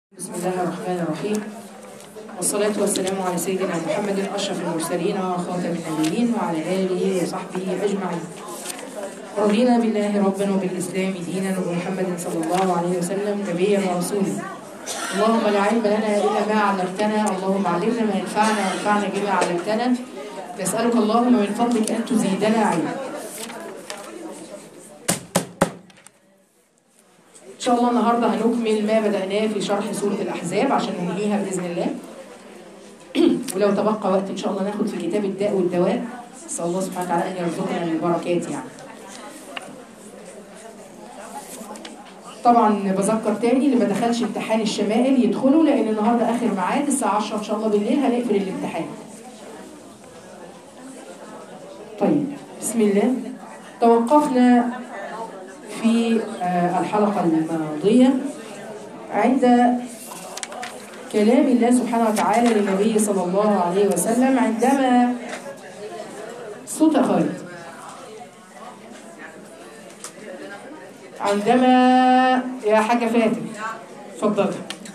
بسم الله الرحمن الرحيم والصلاة والسلام على سيدنا محمد أشرف المرسلين وخاتم النبيين وعلى آله وصحبه أجمعين رضينا بالله ربا وبالإسلام دينا وبمحمد صلى الله عليه وسلم نبيا ورسولا اللهم لا علم لنا إلا ما علمتنا اللهم علمنا ما ينفعنا وانفعنا بما علمتنا نسألك اللهم من فضلك أن تزيدنا علما إن شاء الله النهاردة هنكمل ما بدأناه في شرح سورة الأحزاب عشان ننهيها بإذن الله ولو تبقى وقت إن شاء الله ناخد في كتاب الداء والدواء نسأل الله سبحانه وتعالى أن يرزقنا من البركات يعني طبعا بذكر تاني اللي ما دخلش امتحان الشمائل يدخلوا لأن النهاردة آخر ميعاد الساعة 10 إن شاء الله بالليل هنقفل الامتحان طيب بسم الله توقفنا في الحلقة الماضية عند كلام الله سبحانه وتعالى للنبي صلى الله عليه وسلم عندما صوت خالد عندما يا حاجة فاتن اتفضل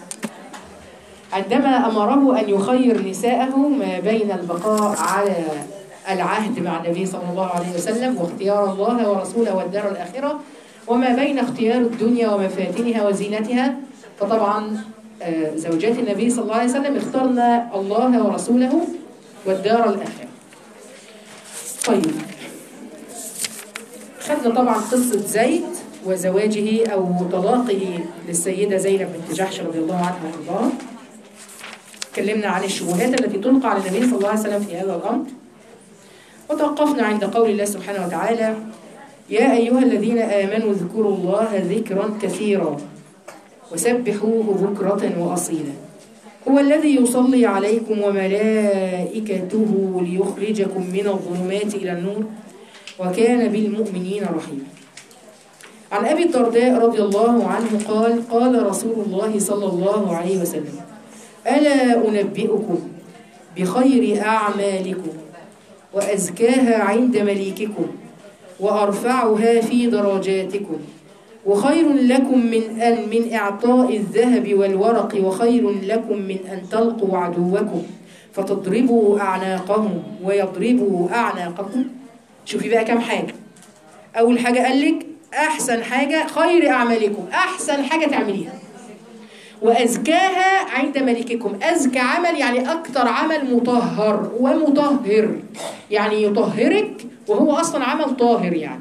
عندما أمره أن يخير نساءه ما بين البقاء على العهد مع النبي صلى الله عليه وسلم واختيار الله ورسوله والدار الآخرة وما بين اختيار الدنيا ومفاتنها وزينتها فطبعا زوجات النبي صلى الله عليه وسلم اخترنا الله ورسوله والدار الآخرة طيب خدنا طبعا قصة زيد وزواجه أو طلاقه للسيدة زينب بنت جحش رضي الله عنها وارضاها تكلمنا عن الشبهات التي تلقى على النبي صلى الله عليه وسلم في هذا الأمر وتوقفنا عند قول الله سبحانه وتعالى يا أيها الذين آمنوا اذكروا الله ذكرا كثيرا وسبحوه بكرة وأصيلا هو الذي يصلي عليكم وملائكته ليخرجكم من الظلمات إلى النور وكان بالمؤمنين رحيما عن أبي الدرداء رضي الله عنه قال قال رسول الله صلى الله عليه وسلم ألا أنبئكم بخير أعمالكم وأزكاها عند مليككم وأرفعها في درجاتكم وخير لكم من أن من إعطاء الذهب والورق وخير لكم من أن تلقوا عدوكم فتضربوا أعناقهم ويضربوا أعناقكم شوفي بقى كم حاجة أول حاجة قال لك أحسن حاجة خير أعمالكم أحسن حاجة تعمليها وأزكاها عند ملككم أزكى عمل يعني أكثر عمل مطهر ومطهر يعني يطهرك وهو أصلا عمل طاهر يعني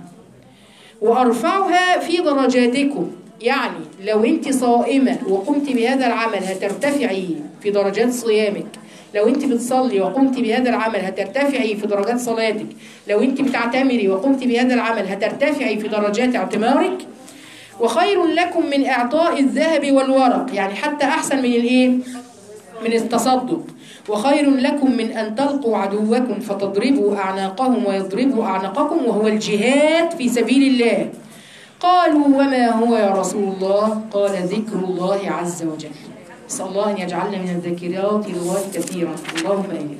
وأرفعها في درجاتكم يعني لو أنت صائمة وقمت بهذا العمل هترتفعي في درجات صيامك لو أنت بتصلي وقمت بهذا العمل هترتفعي في درجات صلاتك لو أنت بتعتمري وقمت بهذا العمل هترتفعي في درجات اعتمارك وخير لكم من إعطاء الذهب والورق يعني حتى أحسن من الإيه؟ من التصدق وخير لكم من أن تلقوا عدوكم فتضربوا أعناقهم ويضربوا أعناقكم وهو الجهاد في سبيل الله قالوا وما هو يا رسول الله قال ذكر الله عز وجل نسأل الله أن يجعلنا من الذاكرات الله كثيرا اللهم آمين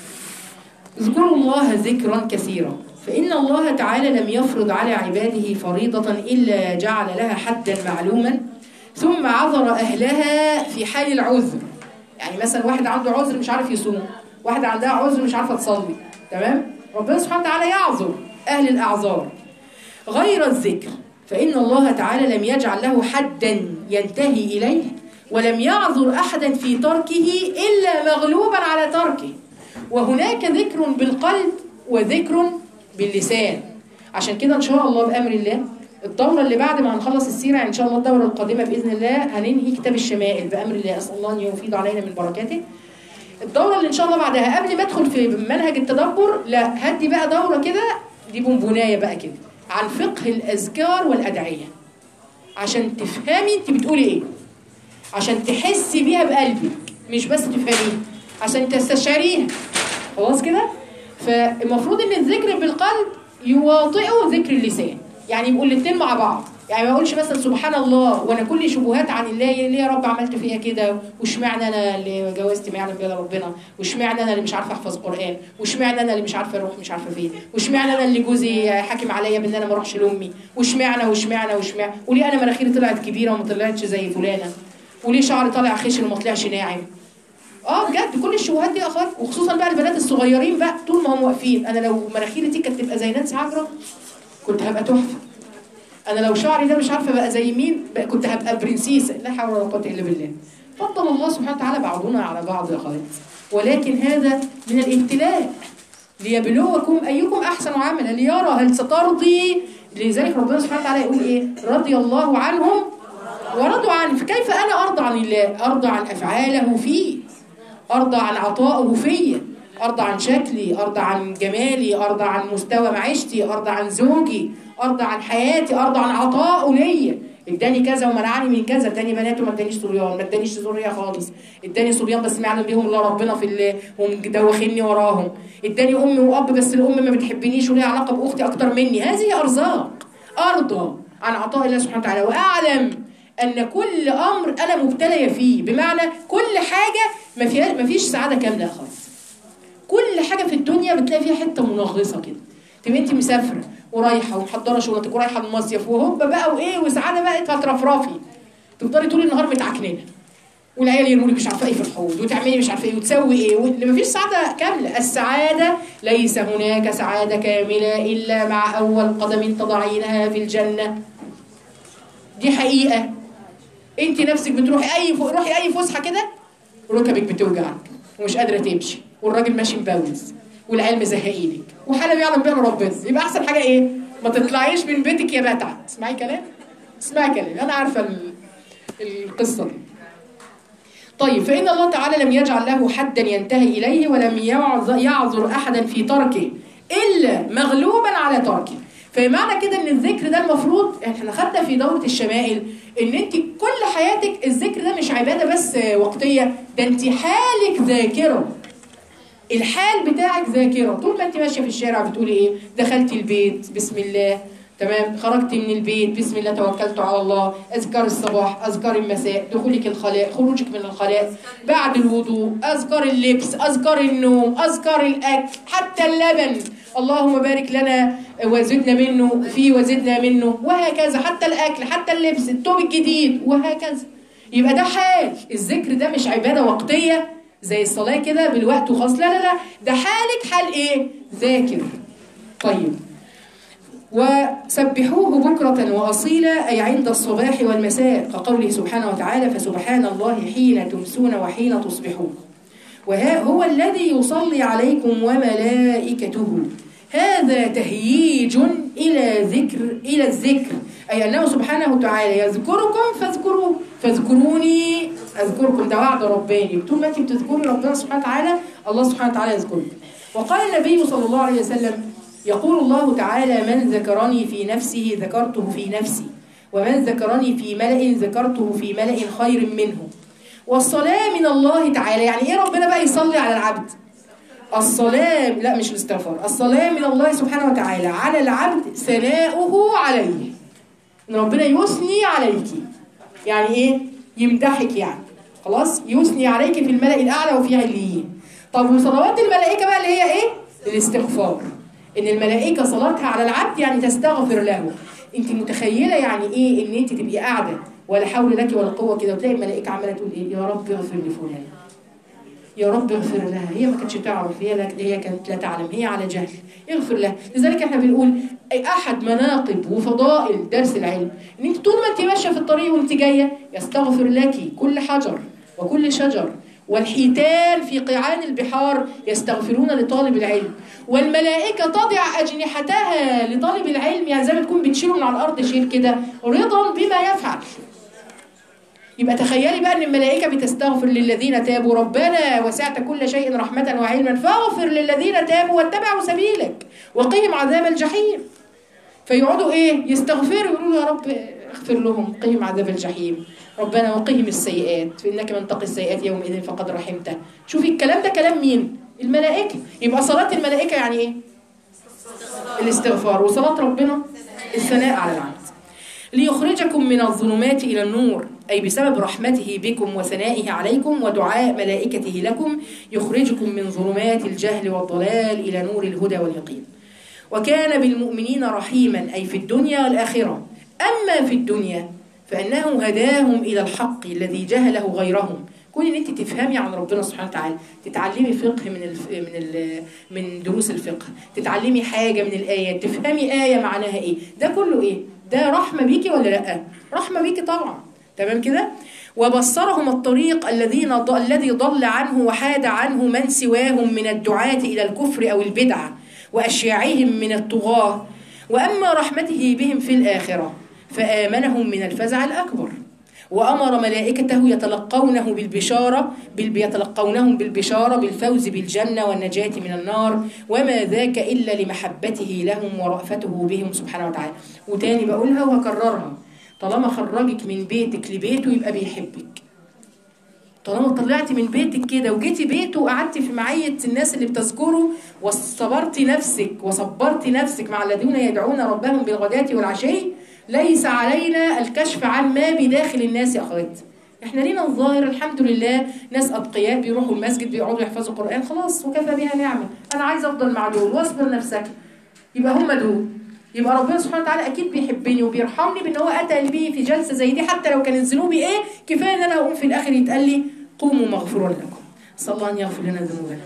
اذكروا الله ذكرا كثيرا فإن الله تعالى لم يفرض على عباده فريضة إلا جعل لها حدا معلوما ثم عذر أهلها في حال العذر يعني مثلا واحد عنده عذر مش عارف يصوم واحدة عندها عذر مش عارفة تصلي تمام ربنا سبحانه وتعالى يعذر أهل الأعذار غير الذكر فإن الله تعالى لم يجعل له حدا ينتهي إليه ولم يعذر أحدا في تركه إلا مغلوبا على تركه وهناك ذكر بالقلب وذكر باللسان عشان كده ان شاء الله بامر الله الدوره اللي بعد ما هنخلص السيره ان شاء الله الدوره القادمه باذن الله هننهي كتاب الشمائل بامر الله اسال الله ان يفيض علينا من بركاته الدوره اللي ان شاء الله بعدها قبل ما ادخل في منهج التدبر لا هدي بقى دوره كده دي بونبونايه بقى كده عن فقه الاذكار والادعيه عشان تفهمي انت بتقولي ايه عشان تحسي بيها بقلبك مش بس تفهميها عشان تستشعريها خلاص كده فالمفروض ان الذكر بالقلب يواطئه ذكر اللسان يعني يبقوا الاثنين مع بعض يعني ما اقولش مثلا سبحان الله وانا كل شبهات عن الله ليه يا رب عملت فيها كده واشمعنى انا اللي جوزت ما يعلم بها ربنا واشمعنى انا اللي مش عارفه احفظ قران واشمعنى انا اللي مش عارفه اروح مش عارفه فين واشمعنى انا اللي جوزي حاكم عليا بان انا ما اروحش لامي واشمعنى واشمعنى واشمعنى وليه انا مناخيري طلعت كبيره وما طلعتش زي فلانه وليه شعري طالع خشن وما طلعش ناعم اه بجد كل الشبهات دي يا اخوات وخصوصا بقى البنات الصغيرين بقى طول ما هم واقفين انا لو مناخيري دي كانت تبقى زي نانسي عجرم كنت هبقى تحفه انا لو شعري ده مش عارفه بقى زي مين بقى كنت هبقى برنسيسه لا حول ولا قوه الا بالله فضل الله سبحانه وتعالى بعضنا على بعض يا اخوات ولكن هذا من الابتلاء ليبلوكم ايكم احسن عملا ليرى هل سترضي لذلك ربنا سبحانه وتعالى يقول ايه رضي الله عنهم ورضوا عنه فكيف انا ارضى عن الله ارضى عن افعاله فيه ارضى عن عطائه فيا ارضى عن شكلي ارضى عن جمالي ارضى عن مستوى معيشتي ارضى عن زوجي ارضى عن حياتي ارضى عن عطائه ليا اداني كذا ومنعني من كذا اداني بنات وما ادانيش صبيان ما ادانيش ذريه خالص اداني صبيان بس ما يعلم بيهم الا ربنا في الله ومدوخيني وراهم اداني ام واب بس الام ما بتحبنيش وليها علاقه باختي اكتر مني هذه ارزاق ارضى عن عطاء الله سبحانه وتعالى واعلم ان كل امر انا مبتليه فيه بمعنى كل حاجه ما فيها ما فيش سعاده كامله خالص كل حاجه في الدنيا بتلاقي فيها حته منغصه كده تبقى انت مسافره ورايحه ومحضره شنطك ورايحه المصيف وهوب بقى وايه وسعاده بقى هترفرفي تفضلي طول النهار متعكننه والعيال يرموا مش عارفه ايه في الحوض وتعملي مش عارفه ايه وتسوي ايه واللي مفيش سعاده كامله السعاده ليس هناك سعاده كامله الا مع اول قدم تضعينها في الجنه دي حقيقه انت نفسك بتروحي اي فوق روحي اي فسحه كده ركبك بتوجعك ومش قادره تمشي والراجل ماشي مبوز والعيال مزهقينك وحاله بيعلم بيها ربنا يبقى احسن حاجه ايه ما تطلعيش من بيتك يا بتعه اسمعي كلام اسمعي كلام انا عارفه ال... القصه دي طيب فإن الله تعالى لم يجعل له حدا ينتهي إليه ولم يعذ- يعذر أحدا في تركه إلا مغلوبا على تركه فمعنى كده ان الذكر ده المفروض احنا خدنا في دورة الشمائل ان انت كل حياتك الذكر ده مش عبادة بس وقتية ده انت حالك ذاكرة الحال بتاعك ذاكرة طول ما انت ماشية في الشارع بتقولي ايه دخلتي البيت بسم الله تمام خرجت من البيت بسم الله توكلت على الله اذكار الصباح اذكار المساء دخولك الخلاء خروجك من الخلاء بعد الوضوء اذكار اللبس اذكار النوم اذكار الاكل حتى اللبن اللهم بارك لنا وزدنا منه فيه وزدنا منه وهكذا حتى الاكل حتى اللبس التوب الجديد وهكذا يبقى ده حال الذكر ده مش عباده وقتيه زي الصلاه كده بالوقت وخلاص لا لا لا ده حالك حال ايه ذاكر طيب وسبحوه بكرة وأصيلا أي عند الصباح والمساء كقوله سبحانه وتعالى فسبحان الله حين تمسون وحين تصبحون وها هو الذي يصلي عليكم وملائكته هذا تهييج إلى ذكر إلى الذكر أي أنه سبحانه وتعالى يذكركم فاذكروه فاذكروني أذكركم ده وعد رباني طول ما أنت بتذكري ربنا سبحانه وتعالى الله سبحانه وتعالى يذكرك وقال النبي صلى الله عليه وسلم يقول الله تعالى من ذكرني في نفسه ذكرته في نفسي ومن ذكرني في ملأ ذكرته في ملأ خير منه والصلاة من الله تعالى يعني ايه ربنا بقى يصلي على العبد الصلاة لا مش الاستغفار الصلاة من الله سبحانه وتعالى على العبد ثناؤه عليه ان ربنا يثني عليك يعني ايه يمدحك يعني خلاص يثني عليك في الملأ الأعلى وفي عليين طب وصلوات الملائكة بقى اللي هي ايه الاستغفار ان الملائكة صلاتها على العبد يعني تستغفر له انت متخيلة يعني ايه ان انت تبقي قاعدة ولا حول لك ولا قوة كده وتلاقي الملائكة عمالة تقول ايه يا رب اغفر لفلان يا رب اغفر لها هي ما كانتش تعرف هي لا هي كانت لا تعلم هي على جهل اغفر لها لذلك احنا بنقول أي احد مناقب وفضائل درس العلم ان انت طول ما انت ماشيه في الطريق وانت جايه يستغفر لك كل حجر وكل شجر والحيتان في قيعان البحار يستغفرون لطالب العلم والملائكة تضع أجنحتها لطالب العلم يعني زي ما تكون بتشيله من على الأرض شيل كده رضا بما يفعل يبقى تخيلي بقى ان الملائكه بتستغفر للذين تابوا ربنا وسعت كل شيء رحمه وعلما فاغفر للذين تابوا واتبعوا سبيلك وقهم عذاب الجحيم فيقعدوا ايه يستغفروا يقولوا يا رب اغفر لهم قهم عذاب الجحيم ربنا وقهم السيئات فانك من تقي السيئات يومئذ فقد رحمته شوفي الكلام ده كلام مين الملائكه يبقى صلاه الملائكه يعني ايه الاستغفار وصلاه ربنا الثناء على العبد ليخرجكم من الظلمات إلى النور أي بسبب رحمته بكم وثنائه عليكم ودعاء ملائكته لكم يخرجكم من ظلمات الجهل والضلال إلى نور الهدى واليقين وكان بالمؤمنين رحيما أي في الدنيا والآخرة أما في الدنيا فانه هداهم الى الحق الذي جهله غيرهم كون ان انت تفهمي عن ربنا سبحانه وتعالى تتعلمي فقه من الف... من ال... من دروس الفقه تتعلمي حاجه من الايات تفهمي ايه معناها ايه ده كله ايه ده رحمه بيكي ولا لا رحمه بيكي طبعا تمام كده وبصرهم الطريق الذين ضل الذي ضل عنه وحاد عنه من سواهم من الدعاة إلى الكفر أو البدعة وأشياعهم من الطغاة وأما رحمته بهم في الآخرة فآمنهم من الفزع الأكبر وأمر ملائكته يتلقونه بالبشارة بال- يتلقونهم بالبشارة بالفوز بالجنة والنجاة من النار وما ذاك إلا لمحبته لهم ورأفته بهم سبحانه وتعالى وتاني بقولها وهكررها طالما خرجك من بيتك لبيته يبقى بيحبك طالما طلعتي من بيتك كده وجيتي بيته وقعدتي في معية الناس اللي بتذكره وصبرتي نفسك وصبرتي نفسك مع الذين يدعون ربهم بالغداة والعشي ليس علينا الكشف عن ما بداخل الناس يا اخواتي احنا لينا الظاهر الحمد لله ناس اتقياء بيروحوا المسجد بيقعدوا يحفظوا القران خلاص وكفى بها نعمه انا عايزه افضل مع دول واصبر نفسك يبقى هم دول يبقى ربنا سبحانه وتعالى اكيد بيحبني وبيرحمني بان هو اتى بي في جلسه زي دي حتى لو كانت ذنوبي ايه كفايه ان انا اقوم في الاخر يتقال لي قوموا مغفورا لكم صلى الله ان يغفر لنا ذنوبنا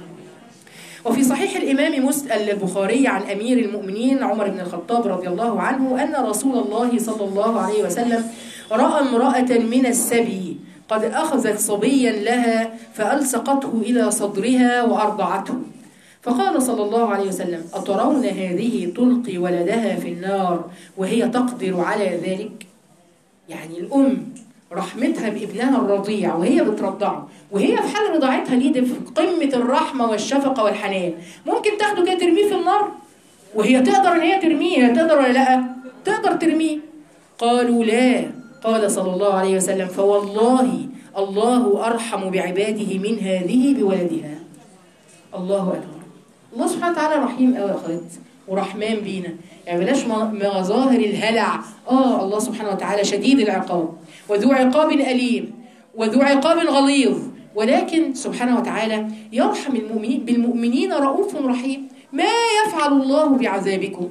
وفي صحيح الإمام مس- البخاري عن أمير المؤمنين عمر بن الخطاب رضي الله عنه أن رسول الله صلى الله عليه وسلم رأى امرأة من السبي قد أخذت صبيا لها فألصقته إلى صدرها وأرضعته فقال صلى الله عليه وسلم أترون هذه تلقي ولدها في النار وهي تقدر على ذلك يعني الأم رحمتها بابنها الرضيع وهي بترضعه وهي في حال رضاعتها دي ده في قمة الرحمة والشفقة والحنان ممكن تاخده كده ترميه في النار وهي تقدر ان هي ترميه هي تقدر ولا لا تقدر ترميه قالوا لا قال صلى الله عليه وسلم فوالله الله أرحم بعباده من هذه بولدها الله أكبر الله سبحانه وتعالى رحيم قوي يا اخوات ورحمن بينا يعني بلاش م- مظاهر الهلع اه الله سبحانه وتعالى شديد العقاب وذو عقاب أليم وذو عقاب غليظ ولكن سبحانه وتعالى يرحم المؤمنين بالمؤمنين رؤوف رحيم ما يفعل الله بعذابكم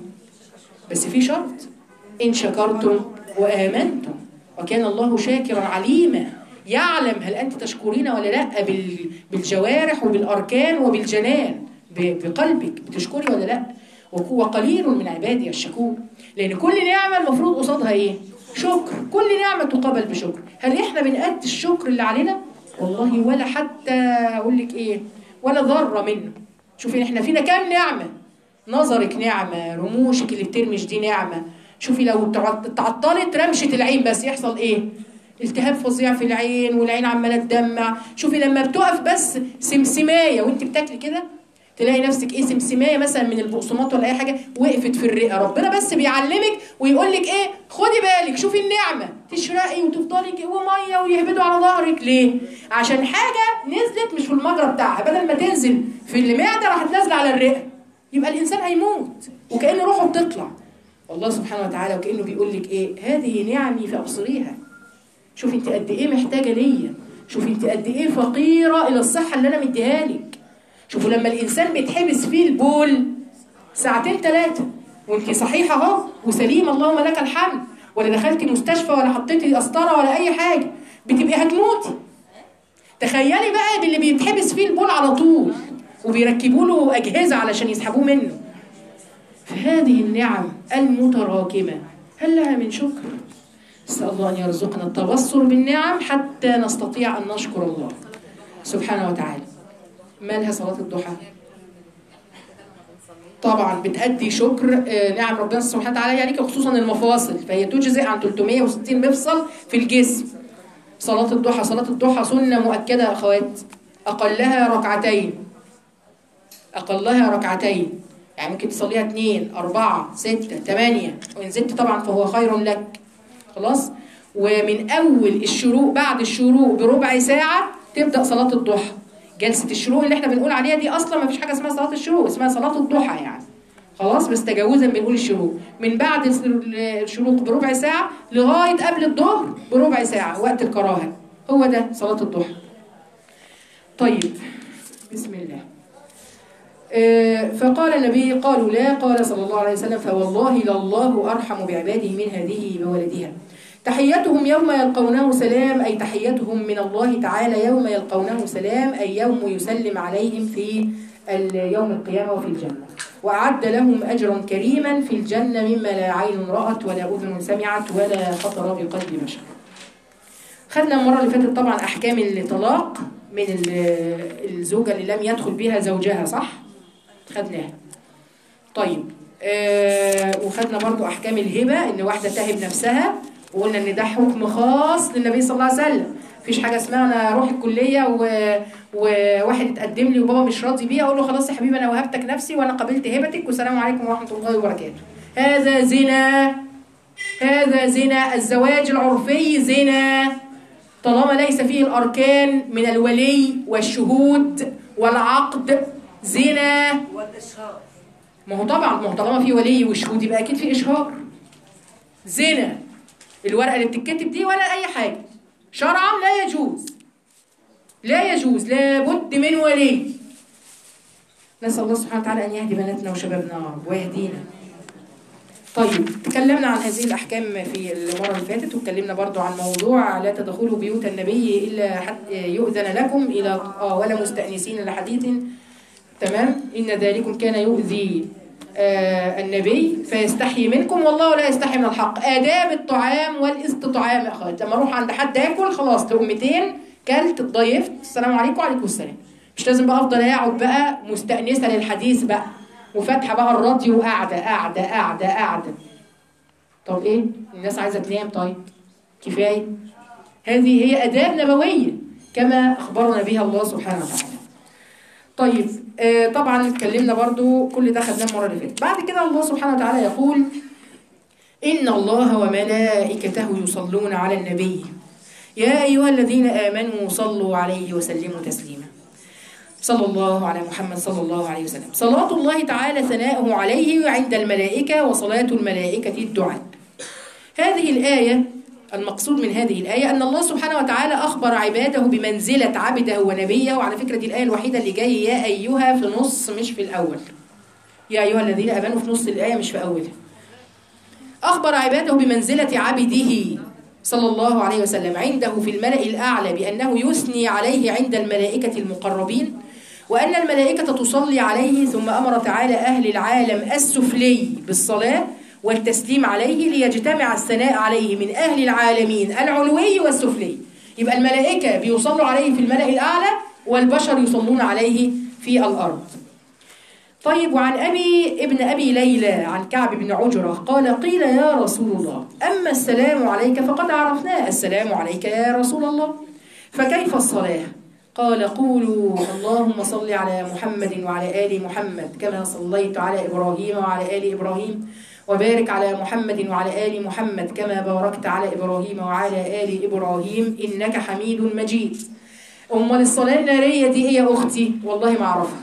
بس في شرط إن شكرتم وآمنتم وكان الله شاكرا عليما يعلم هل أنت تشكرين ولا لا بال- بالجوارح وبالأركان وبالجنان ب- بقلبك بتشكري ولا لا وك- وقليل من عبادي الشكور لأن كل نعمة المفروض قصادها إيه؟ شكر كل نعمة تقابل بشكر هل إحنا بنأدي الشكر اللي علينا؟ والله ولا حتى أقول لك إيه ولا ذرة منه شوفي إحنا فينا كام نعمة نظرك نعمة رموشك اللي بترمش دي نعمة شوفي لو تع- تعطلت رمشة العين بس يحصل ايه التهاب فظيع في العين والعين عمالة تدمع شوفي لما بتقف بس سمسماية وانت بتاكلي كده تلاقي نفسك ايه سمسمايه مثلا من البقسماط ولا اي حاجه وقفت في الرئه ربنا بس بيعلمك ويقول لك ايه خدي بالك شوفي النعمه تشرقي وتفضلي كده وميه ويهبدوا على ظهرك ليه عشان حاجه نزلت مش في المجرى بتاعها بدل ما تنزل في المعده راحت نازله على الرئه يبقى الانسان هيموت وكأن روحه بتطلع والله سبحانه وتعالى وكأنه بيقول لك ايه هذه نعمي فابصريها شوفي انت قد ايه محتاجه ليا شوفي انت قد ايه فقيره الى الصحه اللي انا مديها لك شوفوا لما الانسان بيتحبس فيه البول ساعتين ثلاثه وانت صحيحه اهو وسليمه اللهم لك الحمد ولا دخلتي مستشفى ولا حطيتي قسطره ولا اي حاجه بتبقي هتموتي تخيلي بقى باللي بيتحبس فيه البول على طول وبيركبوا له اجهزه علشان يسحبوه منه فهذه النعم المتراكمه هل لها من شكر نسال الله ان يرزقنا التبصر بالنعم حتى نستطيع ان نشكر الله سبحانه وتعالى مالها صلاه الضحى طبعا بتأدي شكر آه، نعم ربنا سبحانه وتعالى عليك خصوصا المفاصل فهي تجزئ عن 360 مفصل في الجسم صلاة الضحى صلاة الضحى سنة مؤكدة يا أخوات أقلها ركعتين أقلها ركعتين يعني ممكن تصليها اتنين أربعة ستة تمانية وإن زدت طبعا فهو خير لك خلاص ومن أول الشروق بعد الشروق بربع ساعة تبدأ صلاة الضحى جلسة الشروق اللي احنا بنقول عليها دي أصلا ما فيش حاجة اسمها صلاة الشروق اسمها صلاة الضحى يعني خلاص بس تجاوزا بنقول الشروق من بعد الشروق بربع ساعة لغاية قبل الظهر بربع ساعة وقت الكراهة هو ده صلاة الضحى طيب بسم الله آه، فقال النبي قالوا لا قال صلى الله عليه وسلم فوالله لله أرحم بعباده من هذه بولدها تحيتهم يوم يلقونه سلام أي تحيتهم من الله تعالى يوم يلقونه سلام أي يوم يسلم عليهم في يوم القيامة وفي الجنة وأعد لهم أجرا كريما في الجنة مما لا عين رأت ولا أذن سمعت ولا خطر بقلب بشر خدنا المرة اللي فاتت طبعا أحكام الطلاق من ال- الزوجة اللي لم يدخل بها زوجها صح؟ خدناها طيب آه وخدنا برضو أحكام الهبة إن واحدة تهب نفسها وقلنا إن ده حكم خاص للنبي صلى الله عليه وسلم مفيش حاجة اسمها أنا أروح الكلية و... وواحد اتقدم لي وبابا مش راضي بيه أقول له خلاص يا حبيبي أنا وهبتك نفسي وأنا قبلت هبتك والسلام عليكم ورحمة الله وبركاته هذا زنا هذا زنا الزواج العرفي زنا طالما ليس فيه الأركان من الولي والشهود والعقد زنا والإشهار ما هو طبعا ما هو طالما في ولي وشهود يبقى اكيد في اشهار زنا الورقه اللي بتتكتب دي ولا اي حاجه شرعا لا يجوز لا يجوز لابد من ولي نسال الله سبحانه وتعالى ان يهدي بناتنا وشبابنا يا رب ويهدينا طيب تكلمنا عن هذه الاحكام في المره اللي فاتت واتكلمنا برضو عن موضوع لا تدخلوا بيوت النبي الا حتى يؤذن لكم الى اه ولا مستانسين لحديث تمام إن ذلكم كان يؤذي آه النبي فيستحي منكم والله لا يستحي من الحق آداب الطعام والاستطعام يا أخوات لما أروح عند حد آكل خلاص لقمتين كلت اتضيفت السلام عليكم وعليكم السلام مش لازم بقى أفضل أقعد بقى مستأنسة للحديث بقى وفاتحة بقى الراديو وقاعدة قاعدة قاعدة قاعدة طب إيه الناس عايزة تنام طيب كفاية هذه هي آداب نبوية كما أخبرنا بها الله سبحانه وتعالى طيب آه طبعا اتكلمنا برضو كل ده خدناه المره اللي فاتت بعد كده الله سبحانه وتعالى يقول ان الله وملائكته يصلون على النبي يا ايها الذين امنوا صلوا عليه وسلموا تسليما صلى الله على محمد صلى الله عليه وسلم صلاه الله تعالى ثناؤه عليه عند الملائكه وصلاه الملائكه الدعاء هذه الايه المقصود من هذه الآية أن الله سبحانه وتعالى أخبر عباده بمنزلة عبده ونبيه وعلى فكرة دي الآية الوحيدة اللي جاية يا أيها في نص مش في الأول يا أيها الذين آمنوا في نص الآية مش في أولها أخبر عباده بمنزلة عبده صلى الله عليه وسلم عنده في الملأ الأعلى بأنه يثني عليه عند الملائكة المقربين وأن الملائكة تصلي عليه ثم أمر تعالى أهل العالم السفلي بالصلاة والتسليم عليه ليجتمع الثناء عليه من أهل العالمين العلوي والسفلي يبقى الملائكة بيصلوا عليه في الملأ الأعلى والبشر يصلون عليه في الأرض طيب وعن أبي ابن أبي ليلى عن كعب بن عجرة قال قيل يا رسول الله أما السلام عليك فقد عرفناه السلام عليك يا رسول الله فكيف الصلاة قال قولوا اللهم صل على محمد وعلى آل محمد كما صليت على إبراهيم وعلى آل إبراهيم وبارك على محمد وعلى آل محمد كما باركت على إبراهيم وعلى آل إبراهيم إنك حميد مجيد أمال الصلاة النارية دي إيه يا أختي والله ما أعرفها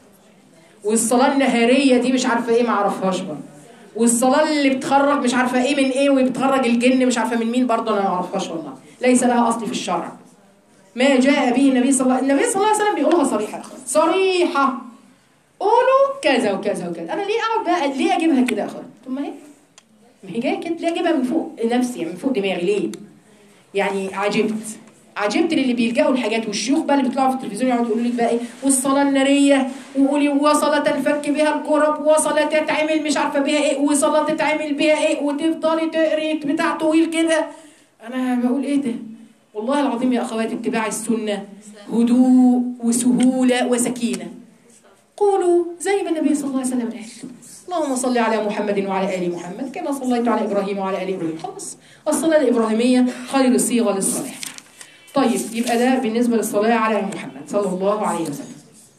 والصلاة النهارية دي مش عارفة إيه ما أعرفهاش بقى والصلاة اللي بتخرج مش عارفة إيه من إيه وبتخرج الجن مش عارفة من مين برضه أنا ما أعرفهاش والله ليس لها أصل في الشرع ما جاء به النبي صلى الله عليه وسلم النبي صلى الله عليه وسلم بيقولها صريحة يا أخوان. صريحة قولوا كذا وكذا وكذا انا ليه اقعد بقى ليه اجيبها كده يا اخوان طب ما هي ما هي جايه كده ليه اجيبها من فوق نفسي يعني من فوق دماغي ليه يعني عجبت عجبت للي بيلجأوا الحاجات والشيوخ بقى اللي بيطلعوا في التلفزيون يقعدوا يقولوا لك بقى ايه والصلاه الناريه وقولي وصلاه تنفك بها الكرب وصلاه تتعمل مش عارفه بيها ايه وصلاه تتعمل بيها ايه وتفضلي تقري بتاع طويل كده انا بقول ايه ده والله العظيم يا اخواتي اتباع السنه هدوء وسهوله وسكينه قولوا زي ما النبي صلى الله عليه وسلم قال اللهم صل على محمد وعلى ال محمد كما صليت على ابراهيم وعلى ال ابراهيم خلاص الصلاه الابراهيميه خير صيغه للصلاه طيب يبقى ده بالنسبه للصلاه على محمد صلى الله عليه وسلم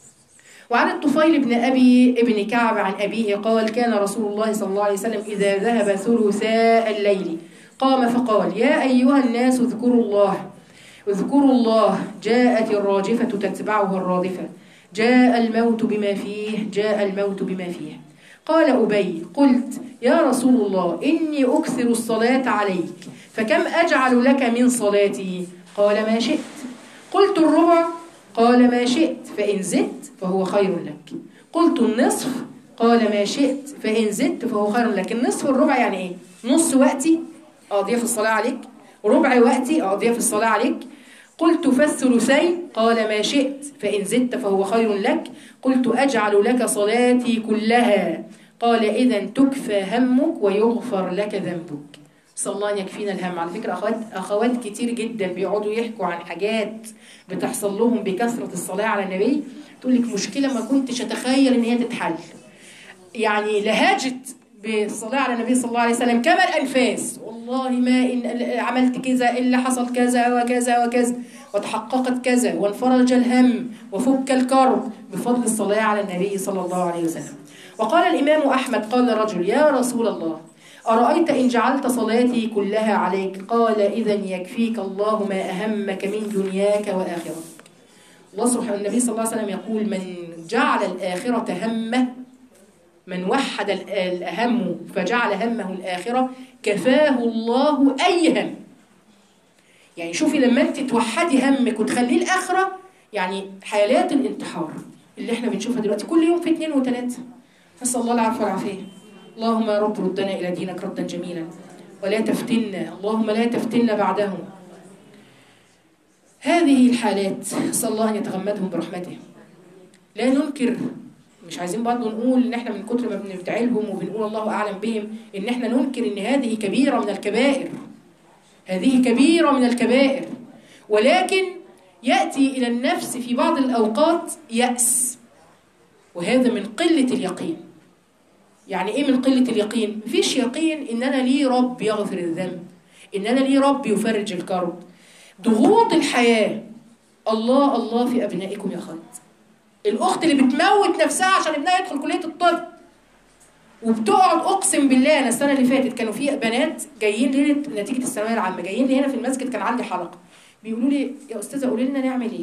وعن الطفيل بن ابي ابن كعب عن ابيه قال كان رسول الله صلى الله عليه وسلم اذا ذهب ثلثاء الليل قام فقال يا ايها الناس اذكروا الله اذكروا الله جاءت الراجفه تتبعها الرادفه جاء الموت بما فيه جاء الموت بما فيه قال أبي قلت يا رسول الله إني أكثر الصلاة عليك فكم أجعل لك من صلاتي قال ما شئت قلت الربع قال ما شئت فإن زدت فهو خير لك قلت النصف قال ما شئت فإن زدت فهو خير لك النصف والربع يعني إيه نص وقتي أقضيه في الصلاة عليك ربع وقتي أقضيها في الصلاة عليك قلت فالثلثين قال ما شئت فإن زدت فهو خير لك قلت أجعل لك صلاتي كلها قال إذا تكفى همك ويغفر لك ذنبك صلى الله أن يكفينا الهم على فكرة أخوات, أخوات كتير جدا بيقعدوا يحكوا عن حاجات بتحصل لهم بكثرة الصلاة على النبي تقول لك مشكلة ما كنتش أتخيل إن هي تتحل يعني لهاجت بالصلاة على النبي صلى الله عليه وسلم كما الأنفاس والله ما إن عملت كذا إلا حصل كذا وكذا وكذا وتحققت كذا وانفرج الهم وفك الكرب بفضل الصلاة على النبي صلى الله عليه وسلم وقال الإمام أحمد قال رجل يا رسول الله أرأيت إن جعلت صلاتي كلها عليك قال إذا يكفيك الله ما أهمك من دنياك وآخرتك الله سبحانه النبي صلى الله عليه وسلم يقول من جعل الآخرة همه من وحد الأهم فجعل همه الآخرة كفاه الله أي هم يعني شوفي لما انت توحدي همك وتخليه الآخرة يعني حالات الانتحار اللي احنا بنشوفها دلوقتي كل يوم في اثنين وثلاثة نسأل الله العفو والعافية اللهم يا رب ردنا إلى دينك ردا جميلا ولا تفتنا اللهم لا تفتنا بعدهم هذه الحالات صلى الله أن يتغمدهم برحمته لا ننكر مش عايزين برضه نقول ان احنا من كتر ما بندعي لهم وبنقول الله اعلم بهم ان احنا ننكر ان هذه كبيره من الكبائر هذه كبيره من الكبائر ولكن ياتي الى النفس في بعض الاوقات ياس وهذا من قله اليقين يعني ايه من قله اليقين مفيش يقين ان انا لي رب يغفر الذنب ان انا لي رب يفرج الكرب ضغوط الحياه الله الله في ابنائكم يا خالد الاخت اللي بتموت نفسها عشان ابنها يدخل كليه الطب وبتقعد اقسم بالله انا السنه اللي فاتت كانوا في بنات جايين ليله نتيجه الثانويه العامه جايين لي هنا في المسجد كان عندي حلقه بيقولوا لي يا استاذه قولي لنا نعمل ايه